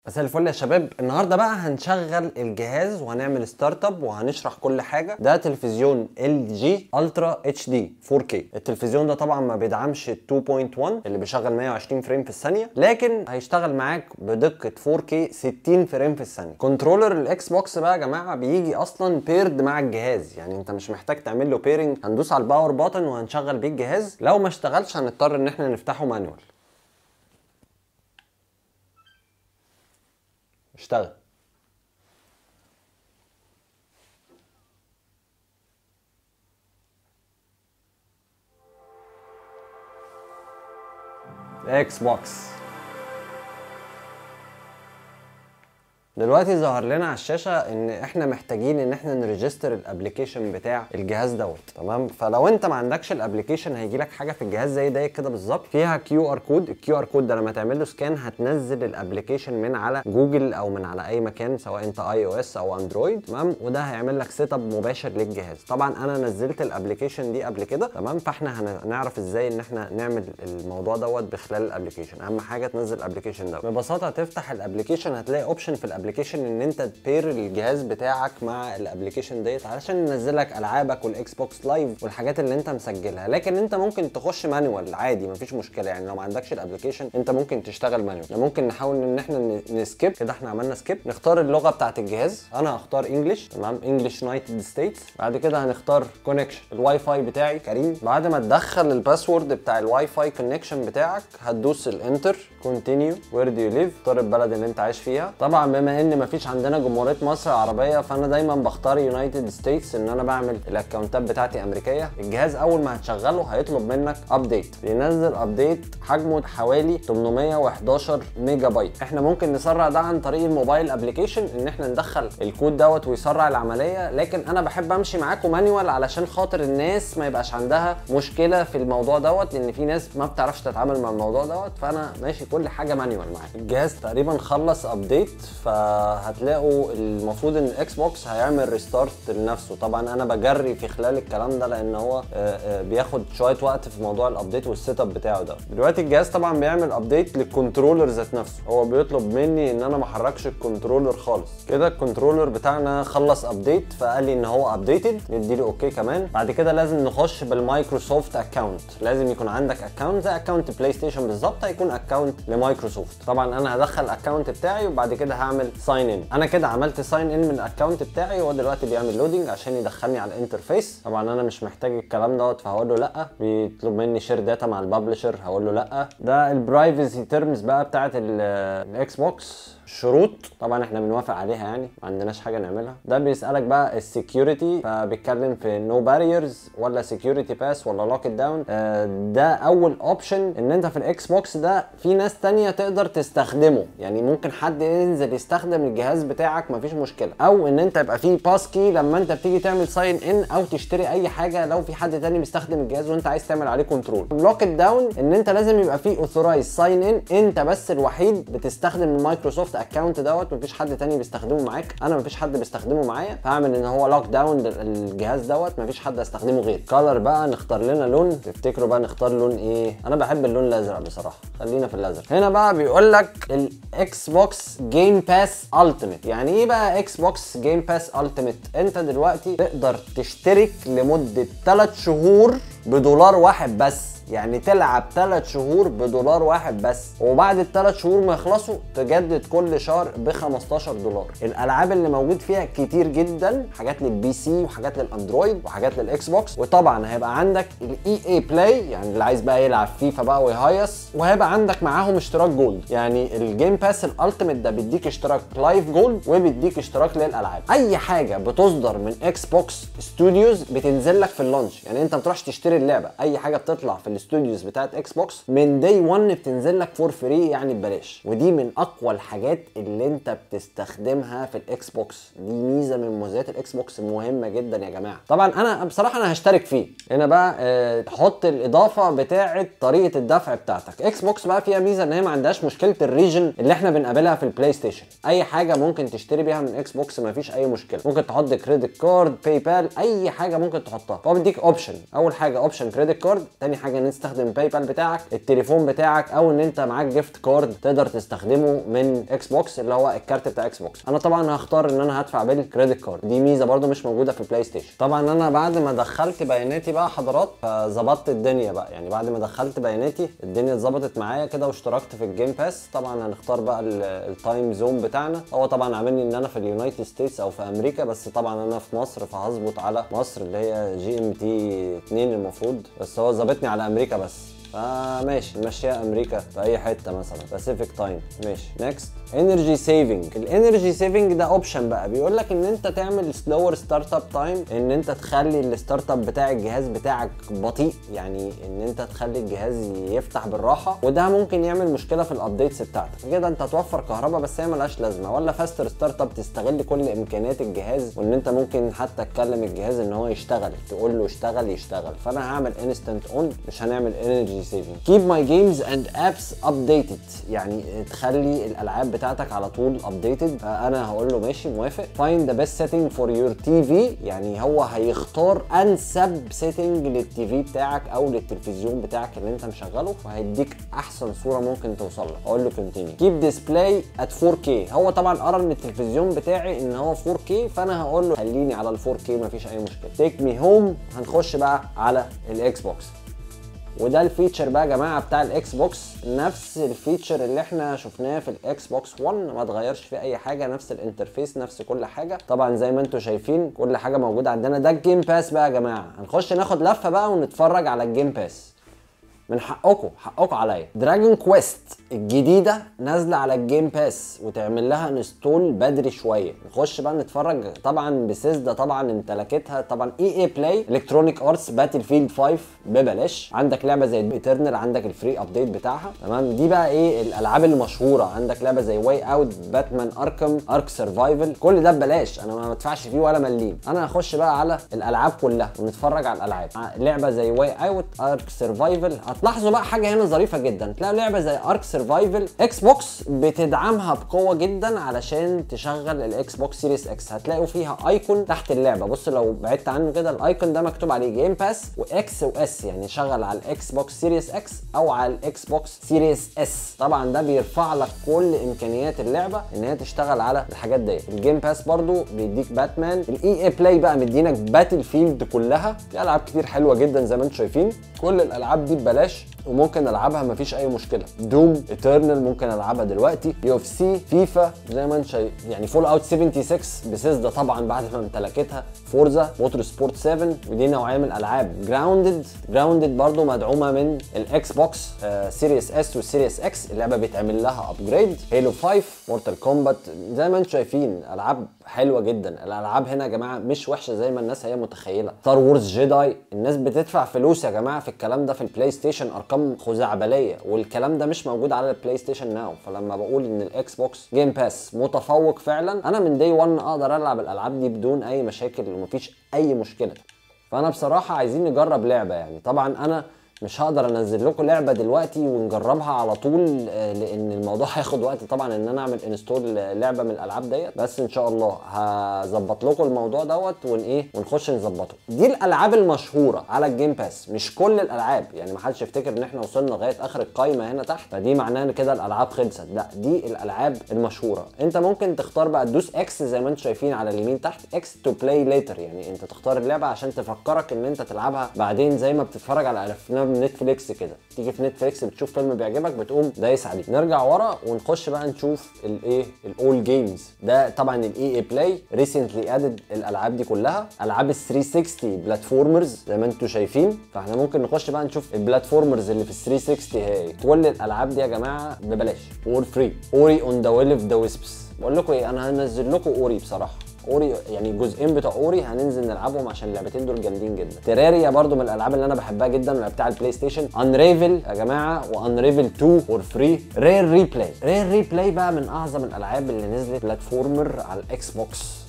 مساء الفل يا شباب النهارده بقى هنشغل الجهاز وهنعمل ستارت اب وهنشرح كل حاجه ده تلفزيون ال جي الترا اتش دي 4K التلفزيون ده طبعا ما بيدعمش 2.1 اللي بيشغل 120 فريم في الثانيه لكن هيشتغل معاك بدقه 4K 60 فريم في الثانيه كنترولر الاكس بوكس بقى يا جماعه بيجي اصلا بيرد مع الجهاز يعني انت مش محتاج تعمل له بيرنج هندوس على الباور بutton وهنشغل بيه الجهاز لو ما اشتغلش هنضطر ان احنا نفتحه مانوال اشتغل اكس بوكس دلوقتي ظهر لنا على الشاشه ان احنا محتاجين ان احنا نريجستر الابلكيشن بتاع الجهاز دوت تمام فلو انت ما عندكش الابلكيشن هيجي لك حاجه في الجهاز زي ده كده بالظبط فيها كيو ار كود الكيو ار كود ده لما تعمل له سكان هتنزل الابلكيشن من على جوجل او من على اي مكان سواء انت اي او اس او اندرويد تمام وده هيعمل لك سيت اب مباشر للجهاز طبعا انا نزلت الابلكيشن دي قبل كده تمام فاحنا هنعرف ازاي ان احنا نعمل الموضوع دوت بخلال الابلكيشن اهم حاجه تنزل الابلكيشن دوت ببساطه تفتح الابلكيشن هتلاقي اوبشن في الابلكيشن ان انت تبير الجهاز بتاعك مع الابلكيشن ديت علشان ينزل لك العابك والاكس بوكس لايف والحاجات اللي انت مسجلها لكن انت ممكن تخش مانوال عادي مفيش مشكله يعني لو ما عندكش الابلكيشن انت ممكن تشتغل مانوال ممكن نحاول ان احنا نسكيب كده احنا عملنا سكيب نختار اللغه بتاعت الجهاز انا هختار انجلش تمام انجلش يونايتد ستيتس بعد كده هنختار كونكشن الواي فاي بتاعي كريم بعد ما تدخل الباسورد بتاع الواي فاي كونكشن بتاعك هتدوس الانتر كونتينيو وير دو يو ليف اختار البلد اللي انت عايش فيها طبعا بما ان مفيش عندنا جمهوريه مصر العربيه فانا دايما بختار يونايتد ستيتس ان انا بعمل الاكونتات بتاعتي امريكيه الجهاز اول ما هتشغله هيطلب منك ابديت بينزل ابديت حجمه حوالي 811 ميجا بايت احنا ممكن نسرع ده عن طريق الموبايل ابلكيشن ان احنا ندخل الكود دوت ويسرع العمليه لكن انا بحب امشي معاكم مانيوال علشان خاطر الناس ما يبقاش عندها مشكله في الموضوع دوت لان في ناس ما بتعرفش تتعامل مع الموضوع دوت فانا ماشي كل حاجه مانيوال معاك الجهاز تقريبا خلص ابديت فهتلاقوا المفروض ان الاكس بوكس هيعمل ريستارت لنفسه طبعا انا بجري في خلال الكلام ده لان هو بياخد شويه وقت في موضوع الابديت والسيت اب بتاعه ده دلوقتي الجهاز طبعا بيعمل ابديت للكنترولر ذات نفسه هو بيطلب مني ان انا ما احركش الكنترولر خالص كده الكنترولر بتاعنا خلص ابديت فقال لي ان هو ابديتد نديله اوكي كمان بعد كده لازم نخش بالمايكروسوفت اكونت لازم يكون عندك اكونت زي اكونت بلاي ستيشن بالظبط هيكون اكونت لمايكروسوفت طبعا انا هدخل الاكونت بتاعي وبعد كده هعمل ساين ان انا كده عملت ساين ان من الاكونت بتاعي هو دلوقتي بيعمل لودنج عشان يدخلني على الانترفيس طبعا انا مش محتاج الكلام دوت فهقول له لا بيطلب مني شير داتا مع الببلشر هقول له لا ده البرايفسي تيرمز بقى بتاعت الاكس بوكس شروط طبعا احنا بنوافق عليها يعني ما عندناش حاجه نعملها ده بيسالك بقى السكيورتي فبيتكلم في نو باريرز ولا سكيورتي باس ولا لوك داون ده اول اوبشن ان انت في الاكس بوكس ده في ناس تانية تقدر تستخدمه يعني ممكن حد ينزل يستخدم الجهاز بتاعك مفيش مشكله او ان انت يبقى فيه باس كي لما انت بتيجي تعمل ساين ان او تشتري اي حاجه لو في حد تاني بيستخدم الجهاز وانت عايز تعمل عليه كنترول لوك داون ان انت لازم يبقى فيه اوثورايز ساين ان انت بس الوحيد بتستخدم المايكروسوفت اكونت دوت مفيش حد تاني بيستخدمه معاك انا مفيش حد بيستخدمه معايا فهعمل ان هو لوك داون الجهاز دوت مفيش حد هيستخدمه غير كلر بقى نختار لنا لون تفتكروا بقى نختار لون ايه انا بحب اللون الازرق بصراحه خلينا في الازرق هنا بقى بيقول لك الاكس بوكس جيم باس التيميت يعني ايه بقى اكس بوكس جيم باس التيميت انت دلوقتي تقدر تشترك لمده 3 شهور بدولار واحد بس يعني تلعب 3 شهور بدولار واحد بس وبعد الثلاث شهور ما يخلصوا تجدد كل شهر ب 15 دولار الالعاب اللي موجود فيها كتير جدا حاجات للبي سي وحاجات للاندرويد وحاجات للاكس بوكس وطبعا هيبقى عندك الاي اي بلاي يعني اللي عايز بقى يلعب فيفا بقى ويهيص وهيبقى عندك معاهم اشتراك جولد يعني الجيم باس الالتيميت ده بيديك اشتراك لايف جولد وبيديك اشتراك للالعاب اي حاجه بتصدر من اكس بوكس ستوديوز بتنزل لك في اللانش يعني انت ما تروحش تشتري اللعبه اي حاجه بتطلع في الاستوديوز بتاعت اكس بوكس من داي 1 بتنزل لك فور فري يعني ببلاش ودي من اقوى الحاجات اللي انت بتستخدمها في الاكس بوكس دي ميزه من مميزات الاكس بوكس مهمه جدا يا جماعه طبعا انا بصراحه انا هشترك فيه هنا بقى اه تحط الاضافه بتاعه طريقه الدفع بتاعتك اكس بوكس بقى فيها ميزه ان هي ما عندهاش مشكله الريجن اللي احنا بنقابلها في البلاي ستيشن اي حاجه ممكن تشتري بيها من اكس بوكس ما فيش اي مشكله ممكن تحط كريدت كارد باي بال اي حاجه ممكن تحطها فهو بيديك اوبشن اول حاجه اوبشن كريدت كارد تاني حاجه انت تستخدم باي بال بتاعك التليفون بتاعك او ان انت معاك جيفت كارد تقدر تستخدمه من اكس بوكس اللي هو الكارت بتاع اكس بوكس انا طبعا هختار ان انا هدفع بالكريدت كارد دي ميزه برده مش موجوده في البلاي ستيشن طبعا انا بعد ما دخلت بياناتي بقى حضرات فظبطت الدنيا بقى يعني بعد ما دخلت بياناتي الدنيا اتظبطت معايا كده واشتركت في الجيم باس طبعا هنختار بقى التايم زون بتاعنا هو طبعا عاملني ان انا في اليونايتد ستيتس او في امريكا بس طبعا انا في مصر فهظبط على مصر اللي هي جي ام تي 2 المفروض بس هو ظابطني على امريكا بس فماشي نمشيها امريكا في اي حته مثلا باسيفيك تايم ماشي نيكست انرجي سيفنج الانرجي سيفنج ده اوبشن بقى بيقول لك ان انت تعمل سلور ستارت اب تايم ان انت تخلي الستارت اب بتاع الجهاز بتاعك بطيء يعني ان انت تخلي الجهاز يفتح بالراحه وده ممكن يعمل مشكله في الابديتس بتاعتك كده انت هتوفر كهرباء بس هي ملهاش لازمه ولا فاستر ستارت اب تستغل كل امكانيات الجهاز وان انت ممكن حتى تكلم الجهاز ان هو يشتغل تقول له اشتغل يشتغل فانا هعمل انستنت اون مش هنعمل انرجي سيفنج keep my games and apps updated يعني تخلي الالعاب بتاعتك على طول updated انا هقول له ماشي موافق find the best setting for your TV يعني هو هيختار انسب setting للتي في بتاعك او للتلفزيون بتاعك اللي انت مشغله وهيديك احسن صوره ممكن توصل لها اقول له continue keep display at 4K هو طبعا قرا من التلفزيون بتاعي ان هو 4K فانا هقول له خليني على ال 4K مفيش اي مشكله take me home هنخش بقى على الاكس بوكس وده الفيتشر بقى يا جماعه بتاع الاكس بوكس نفس الفيتشر اللي احنا شفناه في الاكس بوكس 1 ما اتغيرش فيه اي حاجه نفس الانترفيس نفس كل حاجه طبعا زي ما انتم شايفين كل حاجه موجوده عندنا ده الجيم باس بقى يا جماعه هنخش ناخد لفه بقى ونتفرج على الجيم باس من حقكم حقكم عليا دراجون كويست الجديده نازله على الجيم باس وتعمل لها انستول بدري شويه نخش بقى نتفرج طبعا بسيزدا طبعا امتلكتها طبعا اي اي بلاي الكترونيك ارتس باتل فيلد 5 ببلاش عندك لعبه زي ايترنال عندك الفري ابديت بتاعها تمام دي بقى ايه الالعاب المشهوره عندك لعبه زي واي اوت باتمان اركم ارك سرفايفل كل ده ببلاش انا ما بدفعش فيه ولا مليم انا هخش بقى على الالعاب كلها ونتفرج على الالعاب لعبه زي واي اوت ارك سرفايفل هتلاحظوا بقى حاجه هنا ظريفه جدا تلاقوا لعبه زي ارك سرفايفل اكس بوكس بتدعمها بقوه جدا علشان تشغل الاكس بوكس سيريس اكس هتلاقوا فيها ايكون تحت اللعبه بص لو بعدت عنه كده الايكون ده مكتوب عليه جيم باس واكس واس يعني شغل على الاكس بوكس سيريس اكس او على الاكس بوكس سيريس اس طبعا ده بيرفع لك كل امكانيات اللعبه ان هي تشتغل على الحاجات ديت الجيم باس برضو بيديك باتمان الاي اي بلاي بقى مدينك باتل فيلد كلها في العاب كتير حلوه جدا زي ما انتم شايفين كل الالعاب دي ببلاش وممكن العبها مفيش اي مشكله دوم ايترنال ممكن العبها دلوقتي يو اف سي فيفا زي ما انت شايف يعني فول اوت 76 بسيزدا طبعا بعد ما امتلكتها فورزا موتور سبورت 7 ودي نوعيه من الالعاب جراوندد جراوندد برضو مدعومه من الاكس بوكس سيريس اس والسيريس اكس اللعبه بيتعمل لها ابجريد هيلو 5 مورتال كومبات زي ما انتم شايفين العاب حلوه جدا الالعاب هنا يا جماعه مش وحشه زي ما الناس هي متخيله ستار وورز جيداي الناس بتدفع فلوس يا جماعه في الكلام ده في البلاي ستيشن ارقام خزعبليه والكلام ده مش موجود على البلاي ستيشن ناو فلما بقول ان الاكس بوكس جيم باس متفوق فعلا انا من دي 1 اقدر العب الالعاب دي بدون اي مشاكل ومفيش اي مشكله فانا بصراحه عايزين نجرب لعبه يعني طبعا انا مش هقدر انزل لكم لعبه دلوقتي ونجربها على طول لان الموضوع هياخد وقت طبعا ان انا اعمل انستول لعبه من الالعاب ديت بس ان شاء الله هظبط لكم الموضوع دوت ون ايه ونخش نظبطه دي الالعاب المشهوره على الجيم باس مش كل الالعاب يعني ما حدش يفتكر ان احنا وصلنا لغايه اخر القايمه هنا تحت فدي معناها ان كده الالعاب خلصت لا دي الالعاب المشهوره انت ممكن تختار بقى تدوس اكس زي ما انتم شايفين على اليمين تحت اكس تو بلاي ليتر يعني انت تختار اللعبه عشان تفكرك ان انت تلعبها بعدين زي ما بتتفرج على افلام نتفليكس كده تيجي في نتفليكس بتشوف فيلم بيعجبك بتقوم دايس عليه نرجع ورا ونخش بقى نشوف الايه الاول جيمز ده طبعا الاي اي بلاي ريسنتلي ادد الالعاب دي كلها العاب ال 360 بلاتفورمرز زي ما انتم شايفين فاحنا ممكن نخش بقى نشوف البلاتفورمرز اللي في ال 360 هي ايه كل الالعاب دي يا جماعه ببلاش وور فري اوري اون ذا ويل اوف ذا ويسبس بقول لكم ايه انا هنزل لكم اوري بصراحه اوري يعني الجزئين بتوع اوري هننزل نلعبهم عشان اللعبتين دول جامدين جدا تراريا برضو من الالعاب اللي انا بحبها جدا بتاع البلاي ستيشن انريفل يا جماعه وانريفل 2 فور فري رير ريبلاي رير ريبلاي بقى من اعظم الالعاب اللي نزلت بلاتفورمر على الاكس بوكس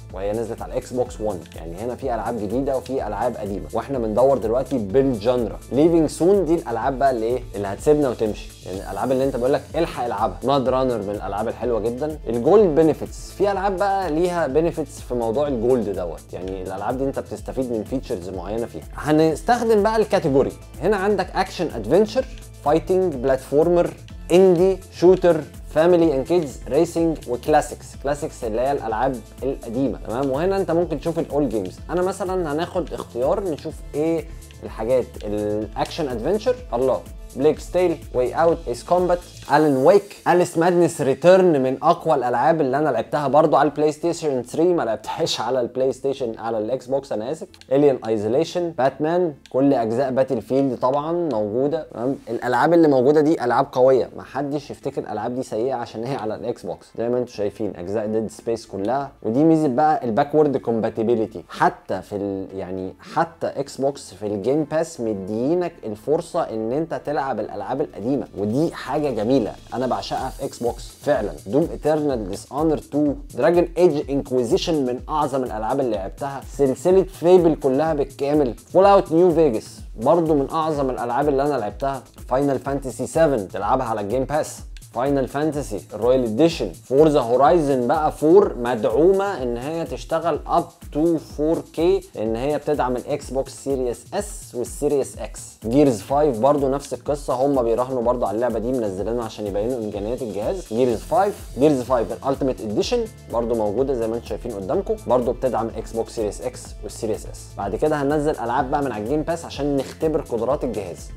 وهي نزلت على الاكس بوكس 1 يعني هنا في العاب جديده وفي العاب قديمه واحنا بندور دلوقتي بالجنرا ليفينج سون دي الالعاب بقى اللي ايه اللي هتسيبنا وتمشي يعني الالعاب اللي انت بقول لك الحق العبها ماد رانر من الالعاب الحلوه جدا الجولد بنفيتس في العاب بقى ليها بنفيتس في موضوع الجولد دوت يعني الالعاب دي انت بتستفيد من فيتشرز معينه فيها هنستخدم بقى الكاتيجوري هنا عندك اكشن ادفنتشر فايتنج بلاتفورمر اندي شوتر فاميلي اند كيدز ريسنج وكلاسيكس كلاسيكس اللي هي الالعاب القديمه تمام وهنا انت ممكن تشوف الاول جيمز انا مثلا هناخد اختيار نشوف ايه الحاجات الاكشن ادفنتشر الله بليك ستيل واي اوت ايس كومبات الن ويك اليس مادنس ريتيرن من اقوى الالعاب اللي انا لعبتها برضو على البلاي ستيشن 3 ما لعبتهاش على البلاي ستيشن على الاكس بوكس انا اسف الين ايزوليشن باتمان كل اجزاء باتل فيلد طبعا موجوده تمام الالعاب اللي موجوده دي العاب قويه ما حدش يفتكر الالعاب دي سيئه عشان هي على الاكس بوكس زي ما انتم شايفين اجزاء ديد سبيس كلها ودي ميزه بقى الباكورد كومباتيبيليتي حتى في ال يعني حتى اكس بوكس في الجيم باس مدينك الفرصه ان انت تلعب الالعاب القديمه ودي حاجه جميله انا بعشقها في اكس بوكس فعلا دوم ايترنال ديس اونر 2 دراجون ايج انكويزيشن من اعظم الالعاب اللي لعبتها سلسله فيبل كلها بالكامل فول اوت نيو فيجاس برضو من اعظم الالعاب اللي انا لعبتها فاينل فانتسي 7 تلعبها على الجيم باس فاينل فانتسي الرويال اديشن فورزا هورايزن بقى 4 مدعومه ان هي تشتغل اب تو 4K ان هي بتدعم الاكس بوكس سيريس اس والسيريس اكس جيرز 5 برضو نفس القصه هم بيراهنوا برضو على اللعبه دي منزلينها عشان يبينوا امكانيات الجهاز جيرز 5 جيرز 5 الالتيميت اديشن برضو موجوده زي ما انتم شايفين قدامكم برضو بتدعم الاكس بوكس سيريس اكس والسيريس اس بعد كده هننزل العاب بقى من على الجيم باس عشان نختبر قدرات الجهاز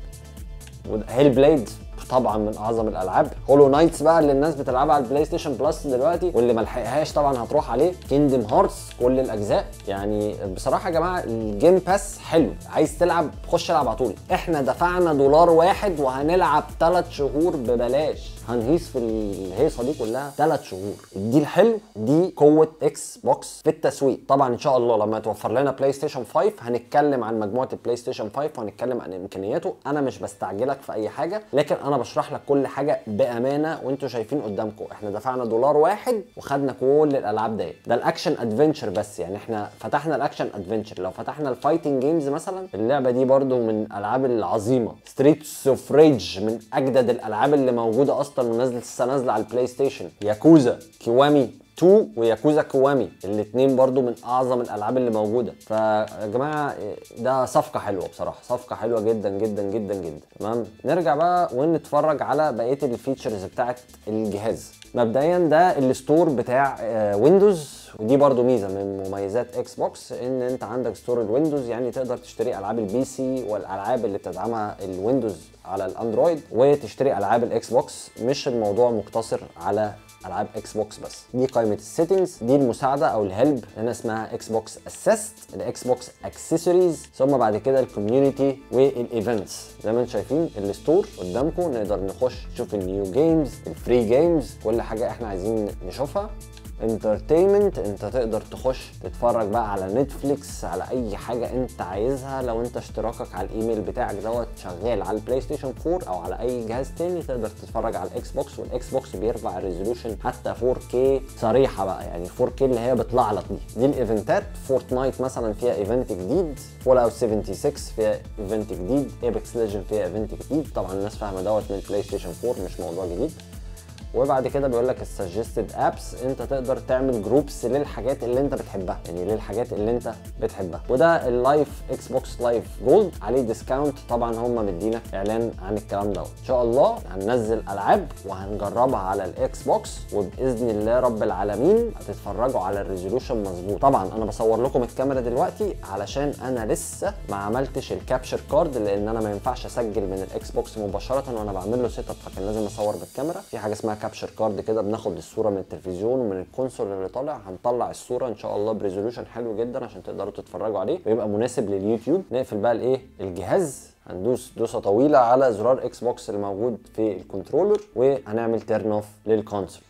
هيل بليد طبعا من اعظم الالعاب هولو نايتس بقى اللي الناس بتلعبها على البلاي ستيشن بلس دلوقتي واللي ما لحقهاش طبعا هتروح عليه كيندم هارتس كل الاجزاء يعني بصراحه يا جماعه الجيم باس حلو عايز تلعب خش العب على طول احنا دفعنا دولار واحد وهنلعب ثلاث شهور ببلاش هنهيص في الهيصه دي كلها ثلاث شهور دي الحلو دي قوه اكس بوكس في التسويق طبعا ان شاء الله لما يتوفر لنا بلاي ستيشن 5 هنتكلم عن مجموعه البلاي ستيشن 5 وهنتكلم عن امكانياته انا مش بستعجلك في اي حاجه لكن انا بشرح لك كل حاجه بامانه وانتوا شايفين قدامكم احنا دفعنا دولار واحد وخدنا كل الالعاب ديت ده الاكشن ادفنتشر بس يعني احنا فتحنا الاكشن ادفنتشر لو فتحنا الفايتنج جيمز مثلا اللعبه دي برضو من الالعاب العظيمه ستريتس اوف ريج من اجدد الالعاب اللي موجوده اصلا ونازله لسه نازله على البلاي ستيشن ياكوزا كيوامي 2 وياكوزا كوامي الاثنين برضو من اعظم الالعاب اللي موجوده فيا جماعه ده صفقه حلوه بصراحه صفقه حلوه جدا جدا جدا جدا تمام نرجع بقى ونتفرج على بقيه الفيتشرز بتاعه الجهاز مبدئيا ده الستور بتاع ويندوز ودي برضو ميزه من مميزات اكس بوكس ان انت عندك ستور الويندوز يعني تقدر تشتري العاب البي سي والالعاب اللي بتدعمها الويندوز على الاندرويد وتشتري العاب الاكس بوكس مش الموضوع مقتصر على العاب اكس بوكس بس دي قائمه السيتنجز دي المساعده او الهيلب هنا اسمها اكس بوكس اسيست الاكس بوكس اكسسوارز ثم بعد كده الكوميونتي والايفنتس زي ما انتم شايفين الستور قدامكم نقدر نخش نشوف النيو جيمز الفري جيمز كل حاجه احنا عايزين نشوفها انترتينمنت انت تقدر تخش تتفرج بقى على نتفليكس على اي حاجه انت عايزها لو انت اشتراكك على الايميل بتاعك دوت شغال على البلاي ستيشن 4 او على اي جهاز تاني تقدر تتفرج على الاكس بوكس والاكس بوكس بيرفع الريزولوشن حتى 4K صريحه بقى يعني 4K اللي هي بتلعلط دي دي الايفنتات فورتنايت مثلا فيها ايفنت جديد فول اوت 76 فيها ايفنت جديد ايبكس ليجند فيها ايفنت جديد طبعا الناس فاهمه دوت من البلاي ستيشن 4 مش موضوع جديد وبعد كده بيقول لك السجستد ابس انت تقدر تعمل جروبس للحاجات اللي انت بتحبها يعني للحاجات اللي انت بتحبها وده اللايف اكس بوكس لايف جولد عليه ديسكاونت طبعا هم مدينا اعلان عن الكلام دوت ان شاء الله هننزل العاب وهنجربها على الاكس بوكس وباذن الله رب العالمين هتتفرجوا على الريزولوشن مظبوط طبعا انا بصور لكم الكاميرا دلوقتي علشان انا لسه ما عملتش الكابشر كارد لان انا ما ينفعش اسجل من الاكس بوكس مباشره وانا بعمل له سيت اب فكان لازم اصور بالكاميرا في حاجه اسمها كابشر كارد كده بناخد الصوره من التلفزيون ومن الكونسول اللي طالع هنطلع الصوره ان شاء الله بريزولوشن حلو جدا عشان تقدروا تتفرجوا عليه ويبقى مناسب لليوتيوب نقفل بقى الايه الجهاز هندوس دوسه طويله على زرار اكس بوكس اللي موجود في الكنترولر وهنعمل تيرن اوف للكونسول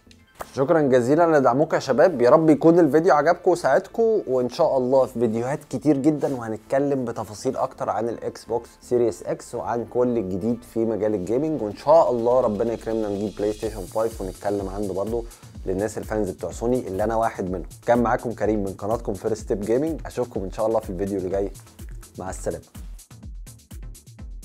شكرا جزيلا لدعمكم يا شباب يا رب يكون الفيديو عجبكم وساعدكم وان شاء الله في فيديوهات كتير جدا وهنتكلم بتفاصيل اكتر عن الاكس بوكس سيريس اكس وعن كل الجديد في مجال الجيمنج وان شاء الله ربنا يكرمنا نجيب بلاي ستيشن 5 ونتكلم عنه برضه للناس الفانز بتوع سوني اللي انا واحد منهم كان معاكم كريم من قناتكم فيرست ستيب جيمنج اشوفكم ان شاء الله في الفيديو اللي جاي مع السلامه